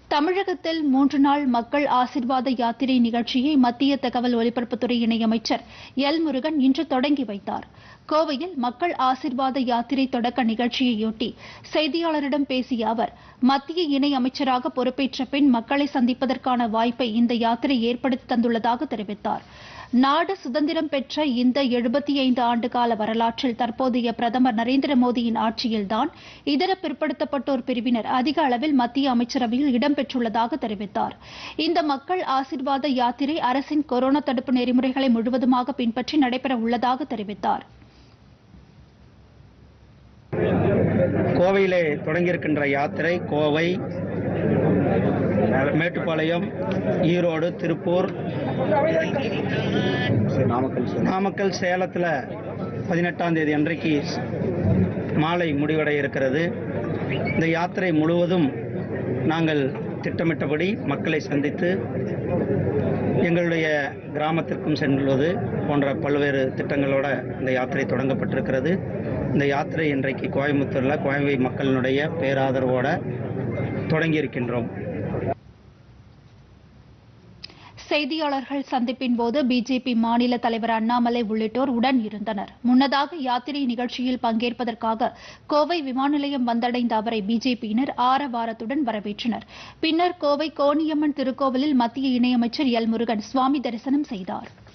தமிழகத்தில் மூன்று நாள் மக்கள் ஆசிர்வாத யாத்திரை நிகழ்ச்சியை மத்திய தகவல் ஒலிபரப்புத்துறை இணையமைச்சர் எல் முருகன் இன்று தொடங்கி வைத்தார் கோவையில் மக்கள் ஆசிர்வாத யாத்திரை தொடக்க நிகழ்ச்சியையொட்டி செய்தியாளரிடம் பேசிய அவர் மத்திய இணை அமைச்சராக பொறுப்பேற்ற பின் மக்களை சந்திப்பதற்கான வாய்ப்பை இந்த யாத்திரை ஏற்படுத்தி தந்துள்ளதாக தெரிவித்தார் நாடு சுதந்திரம் பெற்ற இந்த எழுபத்தி ஐந்து ஆண்டு கால வரலாற்றில் தற்போதைய பிரதமர் நரேந்திர மோடியின் ஆட்சியில்தான் இதர பிற்படுத்தப்பட்டோர் பிரிவினர் அதிக அளவில் மத்திய அமைச்சரவையில் இடம்பெற்றுள்ளதாக தெரிவித்தார் இந்த மக்கள் ஆசிர்வாத யாத்திரை அரசின் கொரோனா தடுப்பு நெறிமுறைகளை முழுவதுமாக பின்பற்றி நடைபெற உள்ளதாக தெரிவித்தார் கோவையிலே தொடங்கியிருக்கின்ற யாத்திரை கோவை மேட்டுப்பாளையம் ஈரோடு திருப்பூர் நாமக்கல் சேலத்தில் பதினெட்டாம் தேதி அன்றைக்கு மாலை முடிவடைய இருக்கிறது இந்த யாத்திரை முழுவதும் நாங்கள் திட்டமிட்டபடி மக்களை சந்தித்து எங்களுடைய கிராமத்திற்கும் சென்றுள்ளது போன்ற பல்வேறு திட்டங்களோட இந்த யாத்திரை தொடங்கப்பட்டிருக்கிறது இந்த யாத்திரை இன்றைக்கு கோயம்புத்தூரில் கோயம்பை மக்களினுடைய பேராதரவோட தொடங்கியிருக்கின்றோம் செய்தியாளர்கள் சந்திப்பின் போது பிஜேபி மாநில தலைவர் அண்ணாமலை உள்ளிட்டோர் உடன் இருந்தனர் முன்னதாக யாத்திரை நிகழ்ச்சியில் பங்கேற்பதற்காக கோவை விமான நிலையம் வந்தடைந்த அவரை பிஜேபியினர் ஆரவாரத்துடன் வரவேற்றனர் பின்னர் கோவை கோணியம்மன் திருக்கோவிலில் மத்திய இணையமைச்சர் எல் முருகன் சுவாமி தரிசனம் செய்தார்